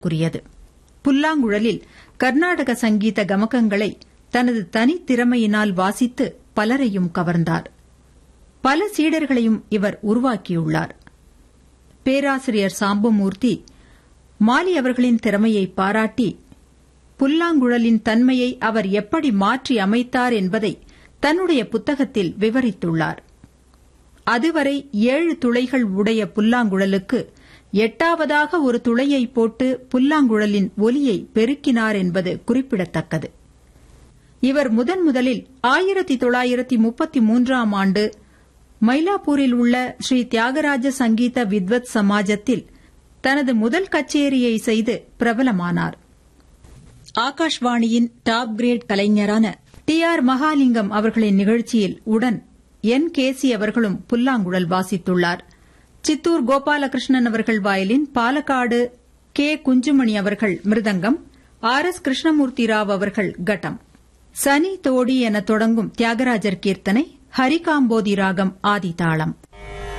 குறியது புல்லாங்குழலில் கர்நாடக சங்கீத கமகங்களை தனது தனித்திறமையினால் வாசித்து பலரையும் கவர்ந்தார் பல சீடர்களையும் இவர் உருவாக்கியுள்ளார் பேராசிரியர் சாம்பமூர்த்தி மாலி அவர்களின் திறமையை பாராட்டி புல்லாங்குழலின் தன்மையை அவர் எப்படி மாற்றி அமைத்தார் என்பதை தன்னுடைய புத்தகத்தில் விவரித்துள்ளார் அதுவரை ஏழு துளைகள் உடைய புல்லாங்குழலுக்கு எட்டாவதாக ஒரு துளையை போட்டு புல்லாங்குழலின் ஒலியை பெருக்கினார் என்பது குறிப்பிடத்தக்கது இவர் முதன் முதலில் ஆயிரத்தி தொள்ளாயிரத்தி முப்பத்தி மூன்றாம் ஆண்டு மயிலாப்பூரில் உள்ள ஸ்ரீ தியாகராஜ சங்கீத வித்வத் சமாஜத்தில் தனது முதல் கச்சேரியை செய்து பிரபலமானார் ஆகாஷ்வாணியின் டாப் கிரேட் கலைஞரான டி ஆர் மகாலிங்கம் அவர்களின் நிகழ்ச்சியில் உடன் என் கேசி அவர்களும் புல்லாங்குழல் வாசித்துள்ளார் சித்தூர் கோபாலகிருஷ்ணன் அவர்கள் வயலின் பாலக்காடு கே குஞ்சுமணி அவர்கள் மிருதங்கம் ஆர் எஸ் கிருஷ்ணமூர்த்தி ராவ் அவர்கள் கட்டம் சனி தோடி என தொடங்கும் தியாகராஜர் கீர்த்தனை ஹரிகாம்போதி ராகம் ஆதிதாளம்